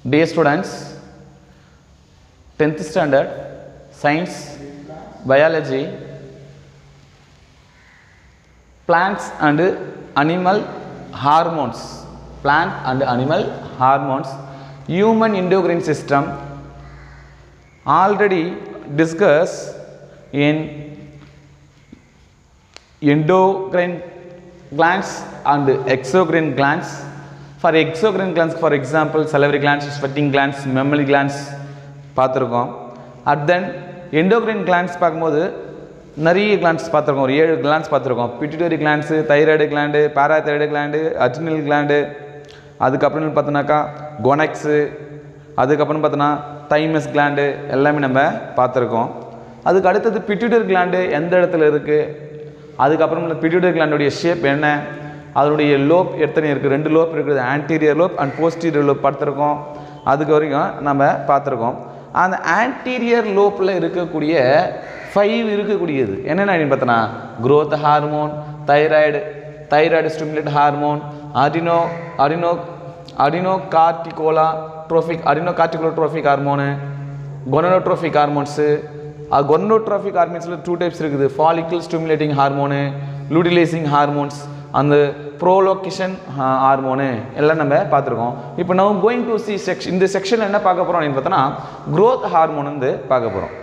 Dear students, 10th standard science biology plants and animal hormones plant and animal hormones human endocrine system already discussed in endocrine glands and exocrine glands. For exocrine glands, for example, salivary glands, sweating glands, mammary glands பார்த்துருக்கோம் at then endocrine glands பார்க்கும்போது நிறைய glands பார்த்துருக்கோம் ஒரு ஏழு glands பார்த்துருக்கோம் pituitary glands thyroid gland parathyroid gland adrenal gland அதுக்கப்புறம் பார்த்தோன்னாக்கா கொனக்ஸு அதுக்கப்புறம் பார்த்தோன்னா தைமஸ் கிளாண்டு எல்லாமே நம்ம பார்த்துருக்கோம் அதுக்கு அடுத்தது பிட்யூட்டரி கிளாண்டு எந்த இடத்துல இருக்குது அதுக்கப்புறம் இந்த பிட்யூட்டரி கிளாண்டுடைய ஷேப் என்ன அதனுடைய லோப் எத்தனை இருக்குது ரெண்டு லோப் இருக்குது anterior lobe and posterior lobe பார்த்துருக்கோம் அதுக்கு வரைக்கும் நம்ம பார்த்துருக்கோம் அந்த ஆன்டீரியர் லோப்பில் இருக்கக்கூடிய ஃபைவ் இருக்கக்கூடியது என்னென்ன அப்படின்னு பார்த்தோன்னா growth hormone thyroid thyroid stimulate hormone adreno adreno adrenocorticotrophic adrenocorticotrophic hormone gonadotrophic hormones gonadotrophic ஹார்மோன்ஸில் டூ டைப்ஸ் இருக்குது follicle stimulating hormone luteinising hormones அந்த ப்ரோலோகேஷன் ஹார்மோனு எல்லாம் நம்ம பார்த்துருக்கோம் இப்போ நம்ம கோயிங் டு சி செக்ஷன் இந்த செக்ஷனில் என்ன பார்க்க போகிறோம் அப்படின்னு பார்த்தோன்னா growth ஹார்மோன் வந்து பார்க்க போகிறோம்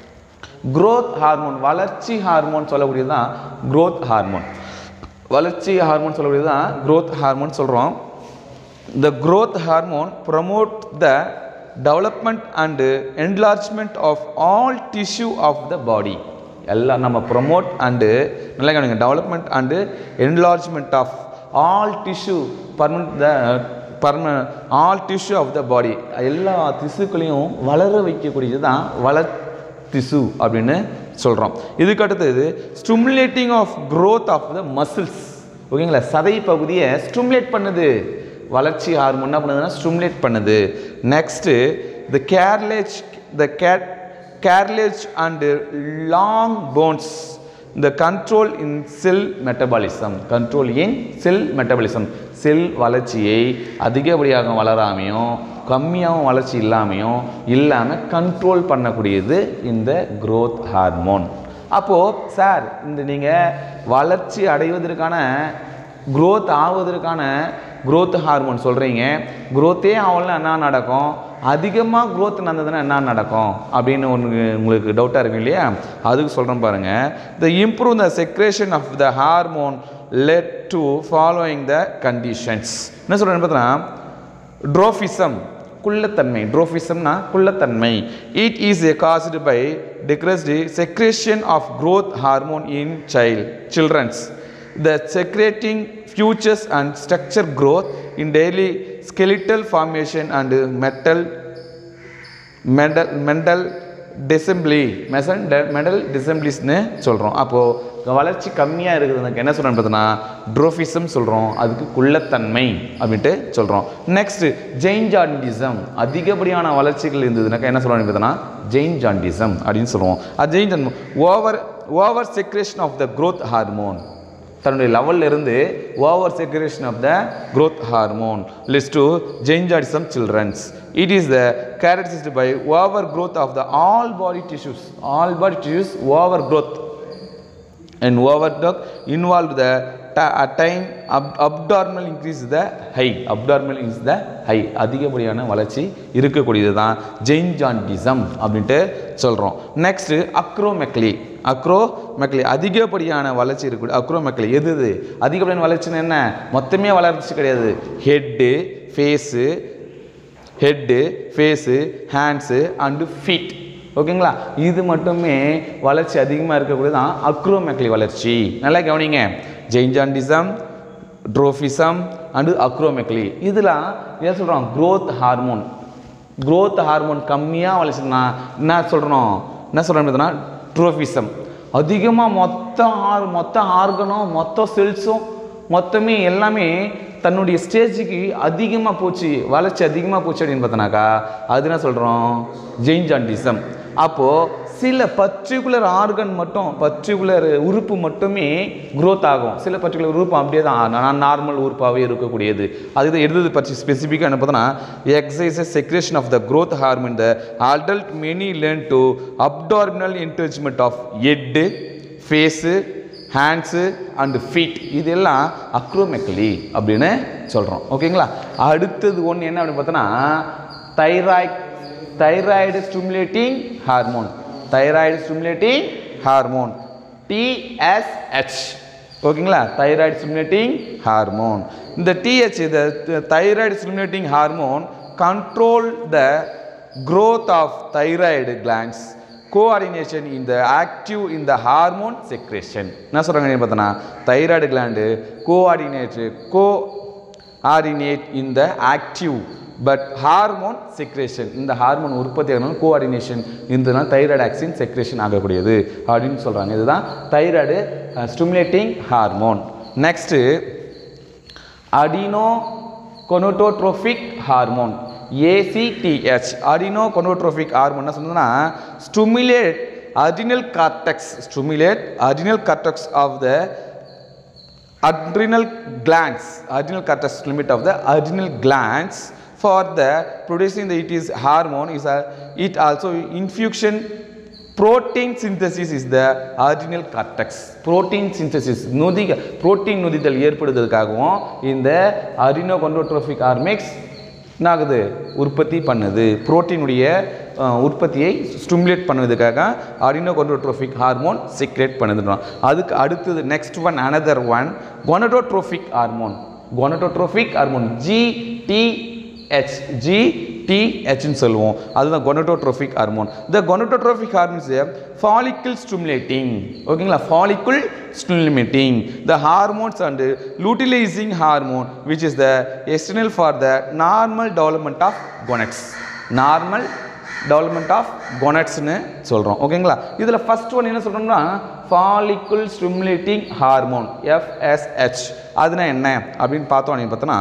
growth ஹார்மோன் வளர்ச்சி ஹார்மோன் சொல்லக்கூடியது தான் growth ஹார்மோன் வளர்ச்சி ஹார்மோன் சொல்லக்கூடியது தான் growth ஹார்மோன் சொல்கிறோம் the growth hormone promote the development and enlargement of all tissue of the body எல்லாம் நம்ம ப்ரொமோட் அண்டு நல்லா கவனிங்க development and enlargement of all tissue permanent the பர்ம all tissue of the body எல்லா திசுக்களையும் வளர வைக்கக்கூடியது தான் வளர் திசு அப்படின்னு சொல்கிறோம் இதுக்கு அடுத்தது stimulating of growth of the muscles ஓகேங்களா சதை பகுதியை ஸ்டிமுலேட் பண்ணுது வளர்ச்சி ஹார்மோன் என்ன பண்ணுதுன்னா ஸ்டிமுலேட் பண்ணுது நெக்ஸ்ட்டு த கேர்லேஜ் த கேட் கேர்லேஜ் அண்டு லாங் போன்ஸ் இந்த control in cell metabolism control in cell metabolism cell வளர்ச்சியை அதிகப்படியாக வளராமையும் கம்மியாகவும் வளர்ச்சி இல்லாமையும் இல்லாமல் கண்ட்ரோல் பண்ணக்கூடியது இந்த growth ஹார்மோன் அப்போது சார் இந்த நீங்கள் வளர்ச்சி அடைவதற்கான growth ஆவதற்கான growth ஹார்மோன் சொல்கிறீங்க growth-ஏ ஆகலன்னா என்ன நடக்கும் அதிகமாக growth நடந்ததுன்னா என்ன நடக்கும் அப்படின்னு ஒன்று உங்களுக்கு டவுட்டாக இருக்கும் இல்லையா அதுக்கு சொல்கிறேன் பாருங்கள் the improve the secretion of the hormone led to following the conditions என்ன சொல்கிறேன்னு பார்த்தோன்னா ட்ரோஃபிசம் குள்ளத்தன்மை ட்ரோஃபிசம்னா குள்ளத்தன்மை it is a caused by decreased secretion of growth hormone in child childrens the secreting futures and structure growth in daily skeletal formation and metal mental mental disability மெசன் mental டிசம்பிளிஸ்னு சொல்கிறோம் அப்போது வளர்ச்சி கம்மியாக இருக்கிறதுக்கு என்ன சொல்கிறோம் பார்த்தோன்னா ட்ரோஃபிசம் சொல்கிறோம் அதுக்கு குள்ளத்தன்மை அப்படின்ட்டு சொல்கிறோம் நெக்ஸ்ட்டு ஜெயின் ஜாண்டிசம் அதிகப்படியான வளர்ச்சிகள் இருந்ததுனாக்கா என்ன சொல்கிறோம் பார்த்தோன்னா ஜெயின் ஜாண்டிசம் அப்படின்னு சொல்லுவோம் அது ஜெயின் ஜான் over over secretion of the growth hormone தன்னுடைய லெவல்ல இருந்து over secretion of the growth hormone லிஸ்ட் to gigantism children it is the characterised by over growth of the all body tissues all body tissues over growth and overwork involved the ta- attain ab abdominal increase the high abdominal is the high அதிகப்படியான வளர்ச்சி இருக்கக்கூடியது தான் ஜெயின் ஜாண்டிசம் அப்படின்ட்டு சொல்கிறோம் next அக்ரோமெக்லி அக்ரோமெக்லி அதிகப்படியான வளர்ச்சி இருக்கக்கூடிய அக்ரோமெக்லி எது இது அதிகப்படியான வளர்ச்சின்னு என்ன மொத்தமே வளர்ச்சி கிடையாது head face head face hands and feet ஓகேங்களா இது மட்டுமே வளர்ச்சி அதிகமாக இருக்கக்கூடியது தான் அக்ரோமெக்லி வளர்ச்சி நல்லா கவனிங்க ஜெயின்ஜாண்டிசம் ட்ரோஃபிசம் அண்டு அக்ரோமெக்லி இதெல்லாம் என்ன சொல்கிறோம் growth ஹார்மோன் growth ஹார்மோன் கம்மியாக வளர்ச்சினா என்ன சொல்கிறோம் என்ன சொல்கிறோம் பார்த்தீங்கன்னா ட்ரோஃபிசம் அதிகமாக மொத்த ஆர் மொத்த ஆர்கனும் மொத்த செல்ஸும் மொத்தமே எல்லாமே தன்னுடைய ஸ்டேஜுக்கு அதிகமாக போச்சு வளர்ச்சி அதிகமாக போச்சு அப்படின்னு பார்த்தோன்னாக்கா அது என்ன சொல்கிறோம் ஜெயின் ஜாண்டிசம் அப்போது சில பர்டிகுலர் ஆர்கன் மட்டும் பர்டிகுலர் உறுப்பு மட்டுமே growth ஆகும் சில பர்டிகுலர் உறுப்பு அப்படியே தான் நார்மல் உறுப்பாகவே இருக்கக்கூடியது அது இது எழுதுறது பற்றி ஸ்பெசிஃபிக்காக என்ன பார்த்தோன்னா excess secretion of the growth hormone the adult many learn to abdominal encouragement of head face hands and feet இதெல்லாம் அக்ரோமெக்கலி அப்படின்னு சொல்கிறோம் ஓகேங்களா அடுத்தது ஒன்று என்ன அப்படின்னு பார்த்தோன்னா thyroid thyroid stimulating hormone thyroid stimulating hormone TSH ஓகேங்களா தைராய்டு ஸ்டிமுலேட்டிங் ஹார்மோன் இந்த டிஹெச் இந்த thyroid stimulating hormone control the growth of thyroid glands coordination in the active in the hormone secretion என்ன சொல்கிறாங்க பார்த்தோன்னா thyroid gland coordinate coordinate in the active but hormone secretion இந்த hormone உற்பத்தி ஆகணும் coordination இருந்ததுனால thyroid auxin secretion ஆகக்கூடியது அப்படின்னு சொல்கிறாங்க இதுதான் thyroid stimulating hormone next adreno gonadotrophic hormone ACTH adreno gonadotrophic hormone என்ன சொன்னதுன்னா stimulate adrenal cortex stimulate adrenal cortex of the adrenal glands adrenal cortex limit of the adrenal glands for the producing the it is hormone is a, it also infusion protein synthesis is the adrenal cortex protein synthesis நொதிக protein நொதித்தல் ஏற்படுவதற்காகவும் இந்த அரினோகொண்டோட்ரோபிக் ஆர்மிக்ஸ் என்ன ஆகுது உற்பத்தி பண்ணுது புரோட்டீனுடைய உற்பத்தியை stimulate பண்ணுவதற்காக அடினோகொண்டோட்ரோபிக் hormone சிக்ரேட் பண்ணுதுன்றோம் அதுக்கு அடுத்தது next one another one gonadotrophic hormone gonadotrophic hormone GTH ஜிடிஹெச்னு சொல்லுவோம் அதுதான் gonadotrophic hormone the gonadotrophic hormones follicle stimulating ஓகேங்களா follicle stimulating the hormones and luteinizing hormone which is the essential for the normal development of gonads normal development of gonadsனு சொல்கிறோம் ஓகேங்களா இதில் first one என்ன சொல்கிறோம்னா ஃபாலிக்குள் stimulating hormone FSH அதுனா என்ன அப்படின்னு பார்த்தோம் அப்படின்னு பார்த்தோன்னா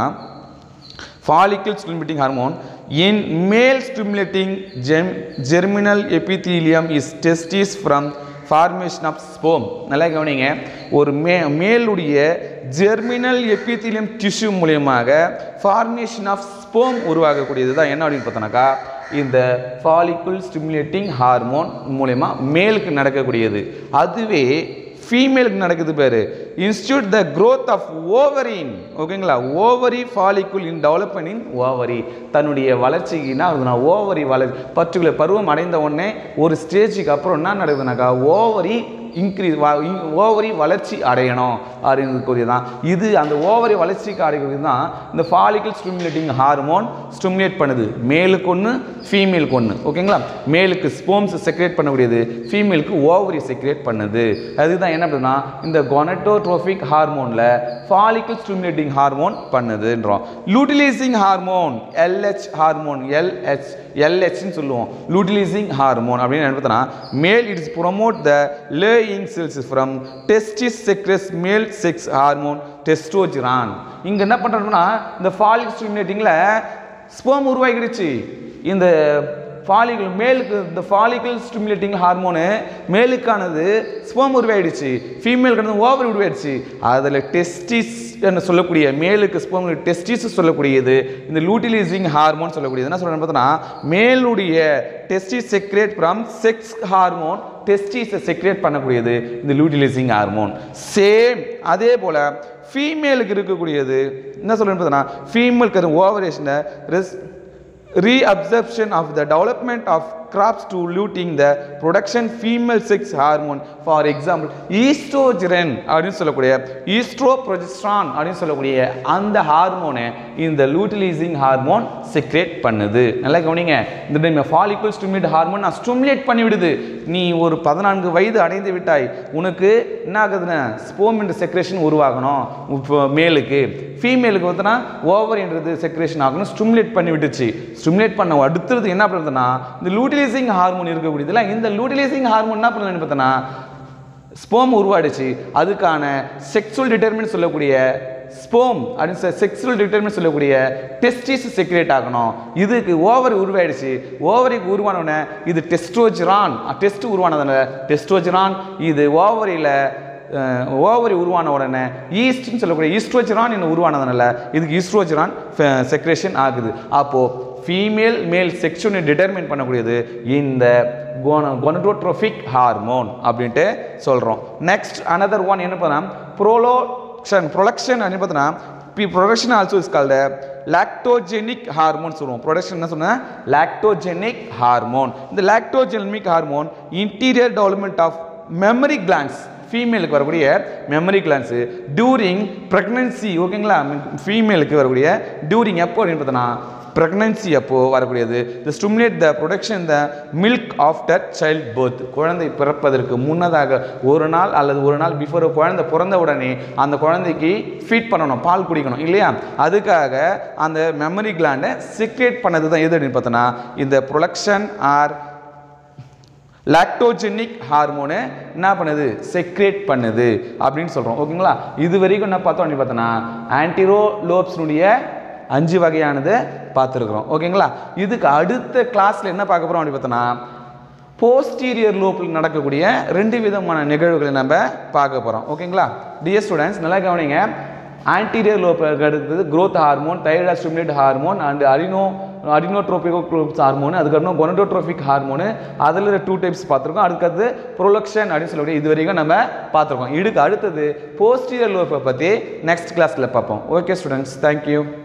follicle stimulating hormone in male stimulating gem, germinal epithelium is testis from formation of sperm நல்லா கவனிங்க ஒரு மே மேலுடைய ஜெர்மினல் எபித்திலியம் டிஷ்யூ மூலியமாக ஃபார்மேஷன் ஆஃப் ஸ்போம் உருவாகக்கூடியது தான் என்ன அப்படின்னு பார்த்தோன்னாக்கா இந்த ஃபாலிக்குள் ஸ்டிமுலேட்டிங் ஹார்மோன் மூலயமா மேலுக்கு நடக்கக்கூடியது அதுவே ஃபீமேலுக்கு நடக்குது பேர் இன்ஸ்டியூட் த growth ஆஃப் ஓவரின் ஓகேங்களா ovary follicle in development in ovary தன்னுடைய வளர்ச்சிக்குன்னா அதுனா ஓவரி வளர்ச்சி பர்டிகுலர் பருவம் அடைந்த உடனே ஒரு ஸ்டேஜுக்கு அப்புறம் என்ன நடக்குதுனாக்கா ஓவரி இன்க்ரீஸ் ஓவரி வளர்ச்சி அடையணும் அப்படிங்கிறது தான் இது அந்த ஓவரி வளர்ச்சிக்கு அடைகிறது தான் இந்த ஃபாலிக்கல் ஸ்டிமுலேட்டிங் ஹார்மோன் ஸ்டிமுலேட் பண்ணுது மேலுக்கு ஒன்று ஃபீமேலுக்கு ஒன்று ஓகேங்களா மேலுக்கு ஸ்போம்ஸ் செக்ரேட் பண்ணக்கூடியது ஃபீமேலுக்கு ஓவரி செக்ரேட் பண்ணுது அதுதான் என்ன பண்ணுதுன்னா இந்த கொனட்டோட்ரோபிக் ஹார்மோனில் ஃபாலிக்கல் ஸ்டிமுலேட்டிங் ஹார்மோன் பண்ணுதுன்றோம் luteinising hormone LH hormone LH எல்ஹெச்னு சொல்லுவோம் லூட்டிலைசிங் ஹார்மோன் அப்படின்னு என்ன பார்த்தோன்னா மேல் இட்ஸ் ப்ரொமோட் த லேயிங் cells from testis secretes male sex hormone டெஸ்டோஜிரான் இங்கே என்ன பண்ணுறோம்னா இந்த ஃபாலிக் ஸ்டிமுலேட்டிங்கில் ஸ்போம் உருவாகிடுச்சு இந்த ஃபாலிகல் மேலுக்கு இந்த ஃபாலிக்கல் ஸ்டிமுலேட்டிங் ஹார்மோனு மேலுக்கானது ஸ்போம் உருவாயிடுச்சு ஃபீமேலுக்கானது ஓவர் உருவாயிடுச்சு அதில் டெஸ்டிஸ் என்று சொல்லக்கூடிய மேலுக்கு ஸ்போம் டெஸ்டிஸ் சொல்லக்கூடியது இந்த லூட்டிலைசிங் ஹார்மோன் சொல்லக்கூடியது என்ன சொல்கிறேன்னு பார்த்தோன்னா மேலுடைய testis secrete from sex hormone டெஸ்டிஸை செக்ரேட் பண்ணக்கூடியது இந்த லூட்டிலைசிங் ஹார்மோன் சேம் அதே போல் ஃபீமேலுக்கு இருக்கக்கூடியது என்ன சொல்கிறேன்னு பார்த்தோன்னா ஃபீமேலுக்கு ஓவரேஷனை ரெஸ் reabsorption of the development of crops to luting the production female sex hormone for example ஈஸ்ட்ரோஜெரன் அப்படின்னு சொல்லக்கூடிய ஈஸ்ட்ரோப்ரொஜெஸ்ட்ரான் அப்படின்னு சொல்லக்கூடிய அந்த ஹார்மோனை இந்த லூட்டிலைசிங் ஹார்மோன் செக்ரேட் பண்ணுது நல்லா கவனிங்க இந்த டைம் ஃபாலிகுல் ஸ்டிமுலேட் ஹார்மோன் நான் ஸ்டிமுலேட் பண்ணி விடுது நீ ஒரு பதினான்கு வயது அடைந்து விட்டாய் உனக்கு என்ன ஆகுதுன்னா ஸ்போம் என்ற செக்ரேஷன் உருவாகணும் இப்போ மேலுக்கு ஃபீமேலுக்கு வந்துன்னா ஓவர்ன்றது செக்ரேஷன் ஆகணும் ஸ்டிமுலேட் பண்ணி விட்டுச்சு ஸ்டிமுலேட் பண்ண அடுத்தது என்ன பண்ணுறதுன்னா இந்த லூட்டிலைசிங் ஹார்மோன் இருக்கக்கூடியதுல இந்த லூட்டிலைசிங் ஹார்மோன் என்ன பண்ணுதுன்னு பார்த்தோன்னா ஸ்போம் உருவாடுச்சு அதுக்கான செக்ஸுவல் டிட்டர்மின் சொல்லக்கூடிய ஸ்போம் அப்படின்னு செக்ஸுவல் டிட்டர்மெண்ட் சொல்லக்கூடிய டெஸ்டிஸ் செக்ரேட் ஆகணும் இதுக்கு ஓவரி உருவாயிடுச்சு ஓவரிக்கு உருவானவுடனே இது டெஸ்டோஜரான் டெஸ்ட் உருவானதுனால டெஸ்டோஜரான் இது ஓவரியில் ஓவரி உருவான உடனே ஈஸ்ட்னு சொல்லக்கூடிய ஈஸ்ட்ரோஜரான் என்ன உருவானதுனால இதுக்கு ஈஸ்ட்ரோஜரான் செக்ரேஷன் ஆகுது அப்போது ஃபீமேல் மேல் செக்ஷனை டிட்டர்மின் பண்ணக்கூடியது இந்த கொனடோட்ரோஃபிக் ஹார்மோன் அப்படின்ட்டு சொல்கிறோம் நெக்ஸ்ட் அனதர் ஒன் என்ன பண்ணா ப்ரோலோக்ஷன் ப்ரொடக்ஷன் அப்படின்னு பார்த்தோன்னா பி production also is called lactogenic hormone சொல்லுவோம் ப்ரொடக்ஷன் என்ன சொன்னால் லாக்டோஜெனிக் ஹார்மோன் இந்த lactogenic hormone interior development of mammary glands ஃபீமேலுக்கு வரக்கூடிய மெமரி கிளான்ஸு டியூரிங் ப்ரெக்னன்சி ஓகேங்களா ஃபீமேலுக்கு வரக்கூடிய டியூரிங் எப்போ அப்படின்னு பார்த்தோன்னா ப்ரெக்னன்சி அப்போது வரக்கூடியது the stimulate the production the milk after childbirth குழந்தை பிறப்பதற்கு முன்னதாக ஒரு நாள் அல்லது ஒரு நாள் பிஃபோர் குழந்தை பிறந்த உடனே அந்த குழந்தைக்கு ஃபீட் பண்ணணும் பால் குடிக்கணும் இல்லையா அதுக்காக அந்த மெமரி கிளாண்டை சிக்ரேட் பண்ணது தான் எது அப்படின்னு பார்த்தோன்னா இந்த ப்ரொடக்ஷன் ஆர் லாக்டோஜெனிக் ஹார்மோனு என்ன பண்ணுது செக்ரேட் பண்ணுது அப்படின்னு சொல்கிறோம் ஓகேங்களா இது வரைக்கும் என்ன பார்த்தோம் அப்படின்னு பார்த்தோன்னா ஆன்டிரோ லோப்ஸ்னுடைய அஞ்சு வகையானது பார்த்துருக்குறோம் ஓகேங்களா இதுக்கு அடுத்த கிளாஸில் என்ன பார்க்க போகிறோம் அப்படின்னு பார்த்தோன்னா போஸ்டீரியர் லோப்பில் நடக்கக்கூடிய ரெண்டு விதமான நிகழ்வுகளை நம்ம பார்க்க போகிறோம் ஓகேங்களா டிஎஸ் ஸ்டூடெண்ட்ஸ் நல்லா கவனிங்க ஆன்டீரியர் லோப்புக்கு அடுத்தது growth hormone thyroid stimulate hormone and அரினோ அரினோட்ரோபிக் ஹார்மோன் அதுக்கப்புறம் கொனடோட்ரோபிக் ஹார்மோனு அதில் டூ டைப்ஸ் பார்த்துருக்கோம் அதுக்கடுத்து ப்ரொலக்ஷன் அப்படின்னு சொல்லக்கூடிய இது வரைக்கும் நம்ம பார்த்துருக்கோம் இதுக்கு அடுத்தது போஸ்டீரியர் லோப்பை பற்றி நெக்ஸ்ட் கிளாஸில் பார்ப்போம் ஓகே ஸ்டூடெண்ட்ஸ் தேங்க்யூ